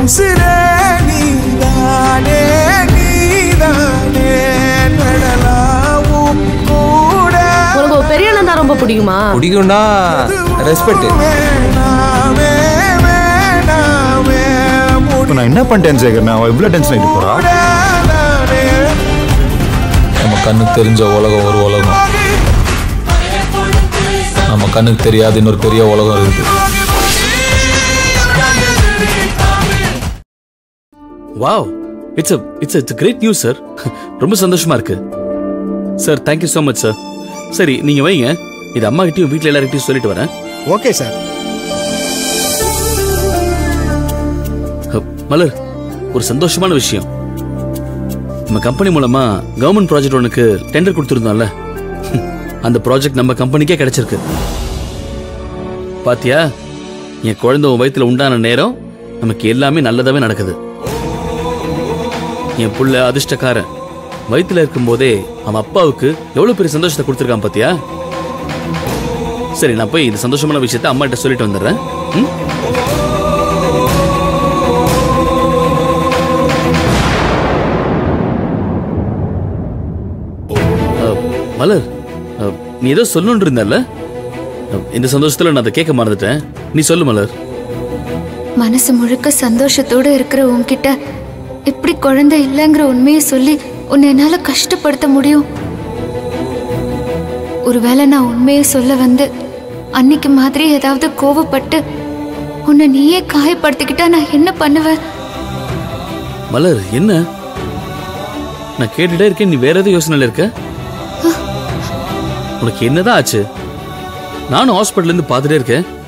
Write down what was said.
உசிரே நீதானே நீதானே நடலாவும் கூட உனக்கு ஒரு பெரிய அண்ணன் தான் ரொம்ப பிடிக்குமா பிடிக்கும்னா ரெஸ்பெக்ட் வேணாமே வேணாமே இப்போ நான் என்ன பண்ணிட்டேன் சேகர் நான் இவ்வளோ டென்ஷன் ஆகிட்டு போறா முடியாதானே நம்ம கண்ணுக்கு தெரிஞ்ச உலகம் ஒரு உலகம் நம்ம கண்ணுக்கு தெரியாத இன்னொரு பெரிய உலகம் இருக்குது wow it's it's it's great news sir ரொம்ப சந்தோஷமா இருக்கு sir thank you so much sir சரி நீங்க வைங்க இது அம்மா கிட்டயும் வீட்ல எல்லார்கிட்டயும் சொல்லிட்டு வரேன் ஓகே சார் ஹப், மலர் ஒரு சந்தோஷமான விஷயம் நம்ம கம்பெனி மூலமா கவர்மெண்ட் ப்ராஜெக்ட் ஒன்றுக்கு டெண்டர் கொடுத்துருந்தோம்ல அந்த ப்ராஜெக்ட் நம்ம கம்பெனிக்கே கிடைச்சிருக்கு பாத்தியா என் குழந்தை உன் வயித்துல உண்டான நேரம் நமக்கு எல்லாமே நல்லதாவே நடக்குது என் புள்ள அதிர்ஷ்டக்காரன் வயித்துல இருக்கும்போதே அவன் அப்பாவுக்கு எவ்வளவு பெரிய சந்தோஷத்தை கொடுத்துருக்கான் பாத்தியா சரி நான் போய் இந்த சந்தோஷமான விஷயத்தை அம்மாட்ட சொல்லிட்டு வந்துடுறேன் ம்? அஹ், மலர் அஹ், நீ ஏதோ சொல்லணும்னு இருந்தல்ல அஹ், இந்த சந்தோஷத்துல நான் அதை கேட்க மறந்துட்டேன் நீ சொல்லு மலர் மனசு முழுக்க சந்தோஷத்தோட இருக்கிற உன்கிட்ட எப்படி குழந்தை இல்லைங்கிற உண்மையை சொல்லி உன்னை என்னால கஷ்டப்படுத்த முடியும் ஒருவேளை நான் உண்மையை சொல்ல வந்து அன்னைக்கு மாதிரி ஏதாவது கோவப்பட்டு உன்னை நீயே காயப்படுத்திக்கிட்டா நான் என்ன பண்ணுவேன் மலர் என்ன நான் கேட்டுட்டே இருக்கேன் நீ வேற எதுவும் யோசனையில இருக்க உனக்கு என்னதான் ஆச்சு நானும் ஹாஸ்பிட்டல்ல இருந்து பார்த்துட்டே இருக்கேன்